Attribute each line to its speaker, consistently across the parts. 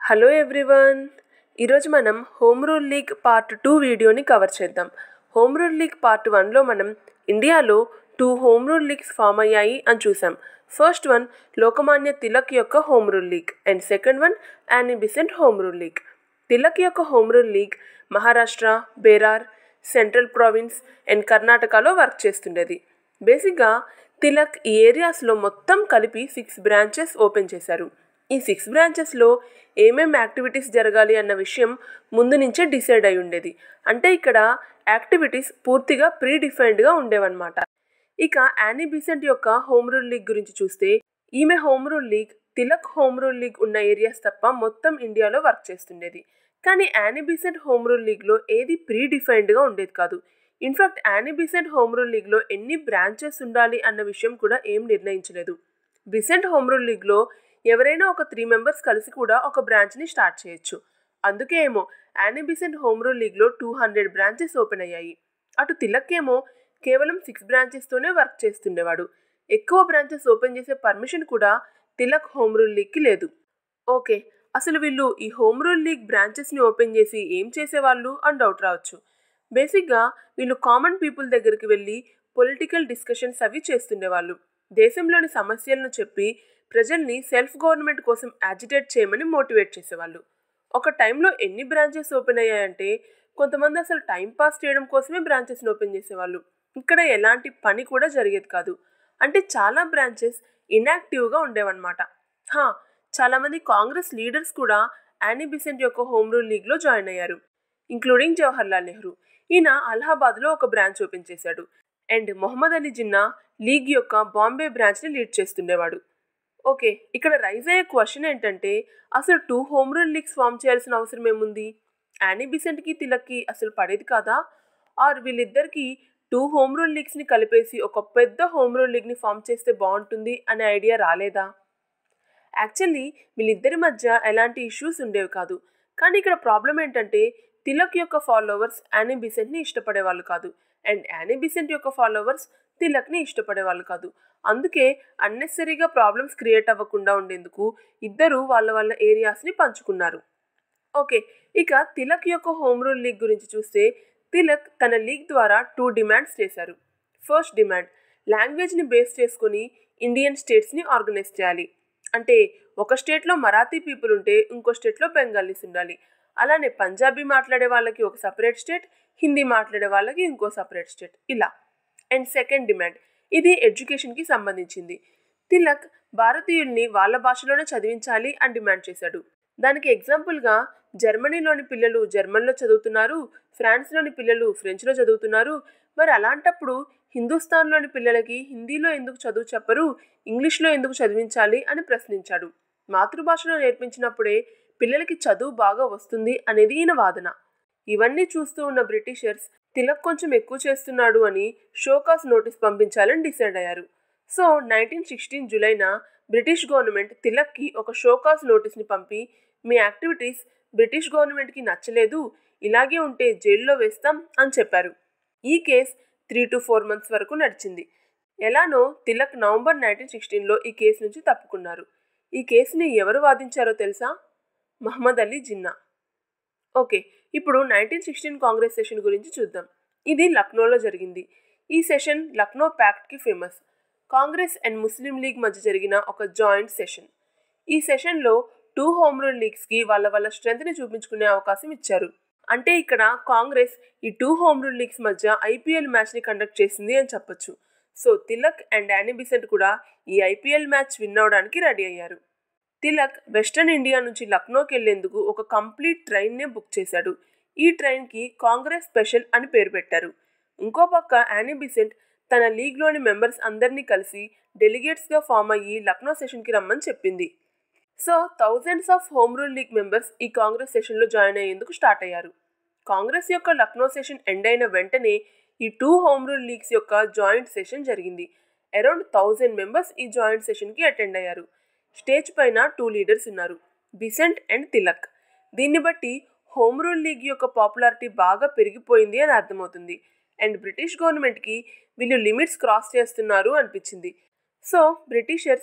Speaker 1: hello everyone ఈరోజు మనం home rule league part two వీడియోని కవర్ చేద్దాం హోమ్ రూల్ లీగ్ పార్ట్ వన్లో మనం ఇండియాలో two home rule leagues form అయ్యాయి అని చూసాం ఫస్ట్ వన్ లోకమాన్య తిలక్ యొక్క home rule league and second one Annie Besant home rule league Tilak యొక్క home rule league Maharashtra Berar central province and కర్ణాటకలో వర్క్ చేస్తుండేది బేసిక్గా తిలక్ ఈ ఏరియాస్లో మొత్తం కలిపి సిక్స్ బ్రాంచెస్ ఓపెన్ చేశారు ఈ సిక్స్ బ్రాంచెస్లో ఏమేం యాక్టివిటీస్ జరగాలి అన్న విషయం ముందు నుంచే డిసైడ్ అయి ఉండేది అంటే ఇక్కడ యాక్టివిటీస్ పూర్తిగా ప్రీ డిఫైన్డ్గా ఉండేవన్నమాట ఇక యానీ బిసెంట్ యొక్క హోమ్ రూల్ లీగ్ గురించి చూస్తే ఈమె home rule league Tilak home rule league ఉన్న ఏరియాస్ తప్ప మొత్తం ఇండియాలో వర్క్ చేస్తుండేది కానీ యానీ బిసెంట్ హోమ్ రూల్ లీగ్లో ఏది ప్రీ డిఫైన్డ్గా ఉండేది కాదు in fact Annie Besant home rule లీగ్లో ఎన్ని బ్రాంచెస్ ఉండాలి అన్న విషయం కూడా ఏం నిర్ణయించలేదు బిసెంట్ హోమ్ రూల్ లీగ్లో ఎవరైనా ఒక త్రీ మెంబర్స్ కలిసి కూడా ఒక బ్రాంచ్ని స్టార్ట్ చేయొచ్చు అందుకే ఏమో యానీ బిసెంట్ హోమ్ రూల్ లీగ్లో టూ హండ్రెడ్ బ్రాంచెస్ ఓపెన్ అయ్యాయి అటు తిలక్ ఏమో కేవలం సిక్స్ బ్రాంచెస్తోనే వర్క్ చేస్తుండేవాడు ఎక్కువ బ్రాంచెస్ ఓపెన్ చేసే పర్మిషన్ కూడా తిలక్ హోమ్ రూల్ లీగ్కి లేదు ఓకే అసలు వీళ్ళు ఈ హోమ్ రూల్ లీగ్ బ్రాంచెస్ని ఓపెన్ చేసి ఏం చేసేవాళ్ళు అని డౌట్ రావచ్చు బేసిక్గా వీళ్ళు కామన్ పీపుల్ దగ్గరికి వెళ్ళి పొలిటికల్ డిస్కషన్స్ అవి చేస్తుండేవాళ్ళు దేశంలోని సమస్యలను చెప్పి ప్రజల్ని సెల్ఫ్ గవర్నమెంట్ కోసం యాజిటేట్ చేయమని మోటివేట్ చేసేవాళ్ళు ఒక టైంలో ఎన్ని బ్రాంచెస్ ఓపెన్ అయ్యాయంటే కొంతమంది అసలు టైం పాస్ చేయడం కోసమే బ్రాంచెస్ని ఓపెన్ చేసేవాళ్ళు ఇక్కడ ఎలాంటి పని కూడా జరిగేది కాదు అంటే చాలా బ్రాంచెస్ ఇన్యాక్టివ్గా ఉండేవన్నమాట హా చాలామంది కాంగ్రెస్ లీడర్స్ కూడా యానీ బిసెంట్ యొక్క హోమ్ రూల్ లీగ్లో జాయిన్ అయ్యారు ఇంక్లూడింగ్ జవహర్లాల్ నెహ్రూ ఈయన అలహాబాద్లో ఒక బ్రాంచ్ ఓపెన్ చేశాడు అండ్ మొహమ్మద్ అలీ జిన్నా లీగ్ యొక్క బాంబే బ్రాంచ్ని లీడ్ చేస్తుండేవాడు ఓకే ఇక్కడ రైజ్ అయ్యే క్వశ్చన్ ఏంటంటే అసలు two home rule leagues form చేయాల్సిన అవసరం ఏముంది యానీ బిసెంట్కి తిలక్కి అసలు పడేది కాదా ఆర్ వీళ్ళిద్దరికి టూ హోమ్ రూల్ లీగ్స్ని కలిపేసి ఒక పెద్ద హోమ్ రూల్ లీగ్ని ఫామ్ చేస్తే బాగుంటుంది అనే ఐడియా రాలేదా యాక్చువల్లీ వీళ్ళిద్దరి మధ్య ఎలాంటి ఇష్యూస్ ఉండేవి కాదు కానీ ఇక్కడ ప్రాబ్లం ఏంటంటే తిలక్ యొక్క ఫాలోవర్స్ యానీ బిసెంట్ని ఇష్టపడేవాళ్ళు కాదు అండ్ యానీ బిసెంట్ యొక్క ఫాలోవర్స్ తిలక్ని ఇష్టపడేవాళ్ళు కాదు అందుకే అన్నెసరీగా ప్రాబ్లమ్స్ క్రియేట్ అవ్వకుండా ఉండేందుకు ఇద్దరు వాళ్ళ వాళ్ళ ఏరియాస్ని పంచుకున్నారు ఓకే ఇక తిలక్ యొక్క హోమ్ రూల్ లీగ్ గురించి చూస్తే తిలక్ తన లీగ్ ద్వారా టూ డిమాండ్స్ చేశారు ఫస్ట్ డిమాండ్ లాంగ్వేజ్ని బేస్ చేసుకొని ఇండియన్ స్టేట్స్ని ఆర్గనైజ్ చేయాలి అంటే ఒక స్టేట్లో మరాఠీ పీపుల్ ఉంటే ఇంకో స్టేట్లో బెంగాలీస్ ఉండాలి అలానే పంజాబీ మాట్లాడే వాళ్ళకి ఒక సపరేట్ స్టేట్ హిందీ మాట్లాడే వాళ్ళకి ఇంకో సపరేట్ స్టేట్ ఇలా అండ్ సెకండ్ డిమాండ్ ఇది ఎడ్యుకేషన్కి సంబంధించింది తిలక్ భారతీయుల్ని వాళ్ళ భాషలోనే చదివించాలి అని డిమాండ్ చేశాడు దానికి ఎగ్జాంపుల్గా జర్మనీలోని పిల్లలు జర్మన్లో చదువుతున్నారు ఫ్రాన్స్లోని పిల్లలు ఫ్రెంచ్లో చదువుతున్నారు మరి అలాంటప్పుడు హిందుస్థాన్లోని పిల్లలకి హిందీలో ఎందుకు చదువు చెప్పరు ఇంగ్లీష్లో ఎందుకు చదివించాలి అని ప్రశ్నించాడు మాతృభాషలో నేర్పించినప్పుడే పిల్లలకి చదువు బాగా వస్తుంది అనేది ఈయన వాదన ఇవన్నీ చూస్తూ ఉన్న బ్రిటిషర్స్ తిలక్ కొంచెం ఎక్కువ చేస్తున్నాడు అని షోకాస్ నోటీస్ పంపించాలని డిసైడ్ అయ్యారు సో నైన్టీన్ సిక్స్టీన్ జూలైన బ్రిటిష్ గవర్నమెంట్ తిలక్కి ఒక షోకాస్ నోటీస్ని పంపి మీ యాక్టివిటీస్ బ్రిటిష్ గవర్నమెంట్కి నచ్చలేదు ఇలాగే ఉంటే జైల్లో వేస్తాం అని చెప్పారు ఈ case three to four months వరకు నడిచింది ఎలానో తిలక్ నవంబర్ నైన్టీన్ సిక్స్టీన్లో ఈ కేసు నుంచి తప్పుకున్నారు ఈ కేసుని ఎవరు వాదించారో తెలుసా మహమ్మద్ అలీ జిన్నా ఓకే ఇప్పుడు నైన్టీన్ సిక్స్టీన్ కాంగ్రెస్ సెషన్ గురించి చూద్దాం ఇది లక్నోలో జరిగింది ఈ సెషన్ లక్నో ప్యాక్ట్కి ఫేమస్ కాంగ్రెస్ అండ్ ముస్లిం లీగ్ మధ్య జరిగిన ఒక జాయింట్ సెషన్ ఈ సెషన్లో టూ హోమ్ రూల్ లీగ్స్కి వాళ్ళ వాళ్ళ స్ట్రెంత్ని చూపించుకునే అవకాశం ఇచ్చారు అంటే ఇక్కడ కాంగ్రెస్ ఈ టూ హోమ్ రూల్ లీగ్స్ మధ్య ఐపీఎల్ మ్యాచ్ని కండక్ట్ చేసింది అని చెప్పొచ్చు so Tilak and Annie Besant కూడా ఈ ఐపీఎల్ మ్యాచ్ విన్ అవడానికి రెడీ అయ్యారు తిలక్ వెస్టర్న్ ఇండియా నుంచి లక్నోకి వెళ్లేందుకు ఒక కంప్లీట్ ట్రైన్నే బుక్ చేశాడు ఈ ట్రైన్కి కాంగ్రెస్ స్పెషల్ అని పేరు పెట్టారు ఇంకో పక్క యానీ బిసెంట్ తన లీగ్లోని మెంబర్స్ అందరినీ కలిసి డెలిగేట్స్గా ఫామ్ అయ్యి లక్నో సెషన్కి రమ్మని చెప్పింది so thousands of home rule league members ఈ కాంగ్రెస్ సెషన్లో జాయిన్ అయ్యేందుకు స్టార్ట్ అయ్యారు కాంగ్రెస్ యొక్క లక్నో సెషన్ ఎండ్ అయిన వెంటనే ఈ టూ హోమ్ రూల్ లీగ్స్ యొక్క జాయింట్ సెషన్ జరిగింది అరౌండ్ థౌజండ్ మెంబర్స్ ఈ జాయింట్ సెషన్కి అటెండ్ అయ్యారు స్టేజ్ పైన టూ లీడర్స్ ఉన్నారు బిసెంట్ అండ్ తిలక్ దీన్ని బట్టి హోమ్ రూల్ లీగ్ యొక్క పాపులారిటీ బాగా పెరిగిపోయింది అని అర్థమవుతుంది అండ్ బ్రిటిష్ గవర్నమెంట్కి వీళ్ళు లిమిట్స్ క్రాస్ చేస్తున్నారు అనిపించింది so Britishers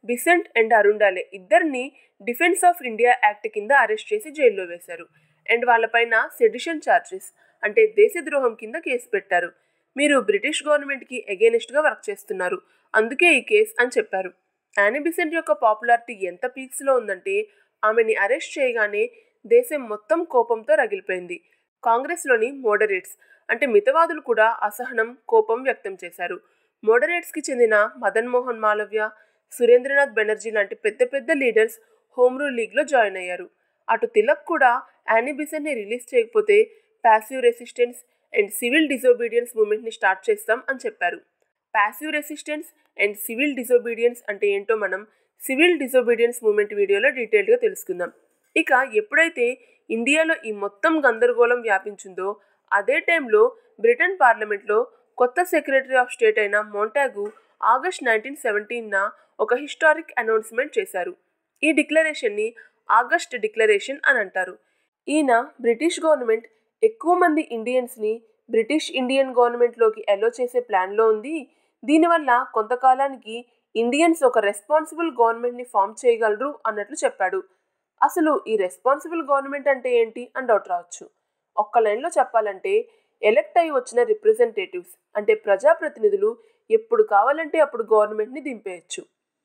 Speaker 1: Besant and Arundale ఇద్దరిని డిఫెన్స్ ఆఫ్ ఇండియా యాక్ట్ కింద అరెస్ట్ చేసి జైల్లో వేశారు అండ్ వాళ్ళపైన సెడిషన్ ఛార్జెస్ అంటే దేశద్రోహం కింద కేసు పెట్టారు మీరు బ్రిటిష్ గవర్నమెంట్కి ఎగెనిస్ట్గా వర్క్ చేస్తున్నారు అందుకే ఈ కేస్ అని చెప్పారు యానీ బిసెంట్ యొక్క పాపులారిటీ ఎంత పీక్స్లో ఉందంటే ఆమెని అరెస్ట్ చేయగానే దేశం మొత్తం కోపంతో రగిలిపోయింది కాంగ్రెస్లోని మోడరేట్స్ అంటే మితవాదులు కూడా అసహనం కోపం వ్యక్తం చేశారు మోడరేట్స్కి చెందిన మదన్ మోహన్ మాలవ్య సురేంద్రనాథ్ బెనర్జీ లాంటి పెద్ద పెద్ద లీడర్స్ హోమ్ రూల్ లీగ్లో జాయిన్ అయ్యారు అటు తిలక్ కూడా యానీ బిసెంట్ని రిలీజ్ చేయకపోతే passive resistance and civil disobedience మూమెంట్ని స్టార్ట్ చేస్తాం అని చెప్పారు passive resistance and civil disobedience అంటే ఏంటో మనం సివిల్ డిజోబీడియన్స్ మూమెంట్ వీడియోలో డీటెయిల్డ్గా తెలుసుకుందాం ఇక ఎప్పుడైతే ఇండియాలో ఈ మొత్తం గందరగోళం వ్యాపించిందో అదే టైంలో బ్రిటన్ పార్లమెంట్లో కొత్త సెక్రటరీ ఆఫ్ స్టేట్ అయిన మోంటాగు ఆగస్ట్ నైన్టీన్ సెవెంటీన్న ఒక హిస్టారిక్ అనౌన్స్మెంట్ చేశారు ఈ డిక్లరేషన్ని ఆగస్ట్ డిక్లరేషన్ అని అంటారు ఈయన బ్రిటిష్ గవర్నమెంట్ ఎక్కువ మంది ఇండియన్స్ని బ్రిటిష్ ఇండియన్ గవర్నమెంట్లోకి ఎలో చేసే ప్లాన్లో ఉంది దీనివల్ల కొంతకాలానికి ఇండియన్స్ ఒక రెస్పాన్సిబుల్ గవర్నమెంట్ని ఫామ్ చేయగలరు అన్నట్లు చెప్పాడు అసలు ఈ రెస్పాన్సిబుల్ గవర్నమెంట్ అంటే ఏంటి అని డౌట్ రావచ్చు ఒక్క లైన్లో చెప్పాలంటే ఎలక్ట్ అయి వచ్చిన రిప్రజెంటేటివ్స్ అంటే ప్రజాప్రతినిధులు ఎప్పుడు కావాలంటే అప్పుడు గవర్నమెంట్ని దింపేయచ్చు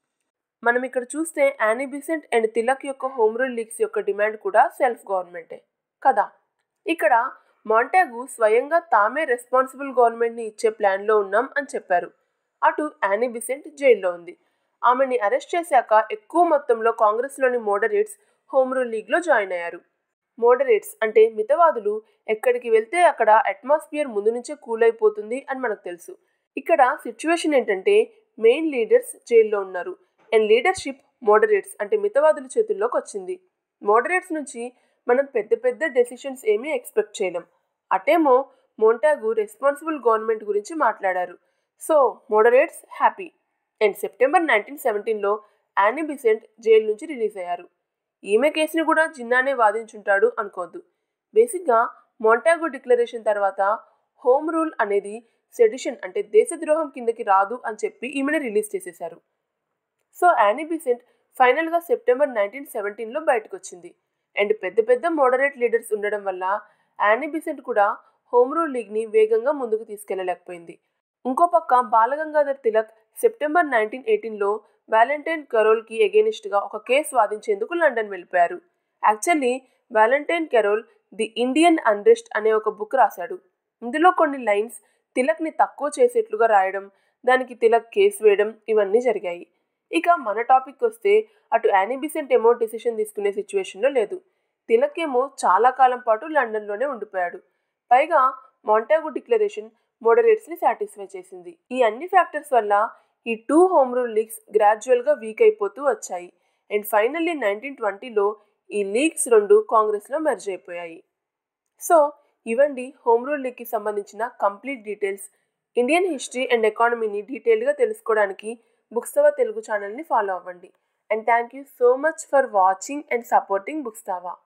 Speaker 1: మనం ఇక్కడ చూస్తే యానీ బిసెంట్ అండ్ తిలక్ యొక్క హోమ్ రూల్ లీగ్స్ యొక్క డిమాండ్ కూడా సెల్ఫ్ గవర్నమెంటే కదా ఇక్కడ మాంటాగు స్వయంగా తామే రెస్పాన్సిబుల్ గవర్నమెంట్ని ఇచ్చే ప్లాన్లో ఉన్నాం అని చెప్పారు అటు యానీ బిసెంట్ జైల్లో ఉంది ఆమెని అరెస్ట్ చేశాక ఎక్కువ మొత్తంలో కాంగ్రెస్లోని మోడరేట్స్ హోమ్ రూల్ లీగ్లో జాయిన్ అయ్యారు మోడరేట్స్ అంటే మితవాదులు ఎక్కడికి వెళ్తే అక్కడ అట్మాస్ఫియర్ ముందు నుంచే కూల్ అయిపోతుంది అని మనకు తెలుసు ఇక్కడ సిచ్యువేషన్ ఏంటంటే మెయిన్ లీడర్స్ జైల్లో ఉన్నారు అండ్ లీడర్షిప్ మోడరేట్స్ అంటే మితవాదుల చేతుల్లోకి వచ్చింది మోడరేట్స్ నుంచి మనం పెద్ద పెద్ద డెసిషన్స్ ఏమీ ఎక్స్పెక్ట్ చేయలేం అటేమో మోంటాగు రెస్పాన్సిబుల్ గవర్నమెంట్ గురించి మాట్లాడారు so moderates happy and September nineteen సెవెంటీన్లో యానీ బిసెంట్ జైలు నుంచి రిలీజ్ అయ్యారు ఈమె కేసుని కూడా జిన్నానే వాదించుంటాడు అనుకోవద్దు బేసిక్గా మోంటాగో డిక్లరేషన్ తర్వాత హోమ్ రూల్ అనేది సెడిషన్ అంటే దేశద్రోహం కిందకి రాదు అని చెప్పి ఈమెను రిలీజ్ చేసేశారు సో యానీ బిసెంట్ ఫైనల్గా సెప్టెంబర్ నైన్టీన్ సెవెంటీన్లో బయటకు వచ్చింది అండ్ పెద్ద పెద్ద మోడరేట్ లీడర్స్ ఉండడం వల్ల యానీ బిసెంట్ కూడా హోమ్ రూల్ లీగ్ని వేగంగా ముందుకు తీసుకెళ్లలేకపోయింది ఇంకో పక్క బాలగంగాధర్ తిలక్ సెప్టెంబర్ నైన్టీన్ ఎయిటీన్లో వ్యాలంటైన్ కెరోల్కి ఎగెనిస్ట్గా ఒక కేసు వాదించేందుకు లండన్ వెళ్ళిపోయారు actually Valentine Chirol the Indian unrest అనే ఒక బుక్ రాశాడు ఇందులో కొన్ని లైన్స్ తిలక్ని తక్కువ చేసేట్లుగా రాయడం దానికి తిలక్ కేసు వేయడం ఇవన్నీ జరిగాయి ఇక మన టాపిక్ వస్తే అటు యానీ బిసెంట్ ఏమో డిసిషన్ తీసుకునే సిచ్యువేషన్లో లేదు తిలక్ ఏమో చాలా కాలం పాటు లండన్లోనే ఉండిపోయాడు పైగా మాంటాగు డిక్లరేషన్ మోడరేట్స్ని సాటిస్ఫై చేసింది ఈ అన్ని ఫ్యాక్టర్స్ వల్ల ఈ టూ హోమ్ రూల్ లీగ్స్ గ్రాడ్యువల్గా వీక్ అయిపోతూ వచ్చాయి అండ్ ఫైనల్లీ నైన్టీన్ ట్వంటీలో ఈ లీగ్స్ రెండు కాంగ్రెస్లో మెర్జ్ అయిపోయాయి సో ఇవండి హోమ్ రూల్ లీగ్కి సంబంధించిన complete details Indian history and ఎకానమీని డీటెయిల్గా తెలుసుకోవడానికి బుక్స్తవా తెలుగు ఛానల్ని ఫాలో అవ్వండి and thank you so much for watching and supporting బుక్స్తవా